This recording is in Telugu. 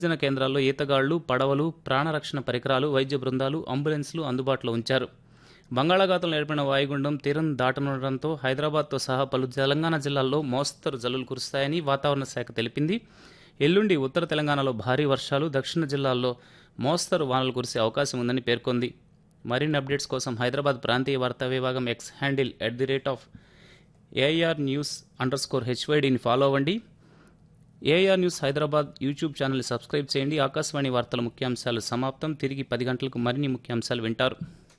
జన కేంద్రాల్లో ఈతగాళ్లు పడవలు ప్రాణరక్షణ పరికరాలు వైద్య బృందాలు అంబులెన్స్లు అందుబాటులో ఉంచారు బంగాళాఖాతంలో ఏర్పడిన వాయుగుండం తీరం దాటనుండటంతో హైదరాబాద్తో సహా పలు తెలంగాణ జిల్లాల్లో మోస్తరు జల్లులు కురుస్తాయని వాతావరణ శాఖ తెలిపింది ఎల్లుండి ఉత్తర తెలంగాణలో భారీ వర్షాలు దక్షిణ జిల్లాల్లో మోస్తరు వానలు కురిసే అవకాశం ఉందని పేర్కొంది మరిన్ని అప్డేట్స్ కోసం హైదరాబాద్ ప్రాంతీయ వార్తా విభాగం X handle at the rate of AR news underscore స్కోర్ హెచ్వైడిని ఫాలో అవ్వండి AR news Hyderabad YouTube channel subscribe చేయండి ఆకాశవాణి వార్తల ముఖ్యాంశాలు సమాప్తం తిరిగి పది గంటలకు మరిన్ని ముఖ్యాంశాలు వింటారు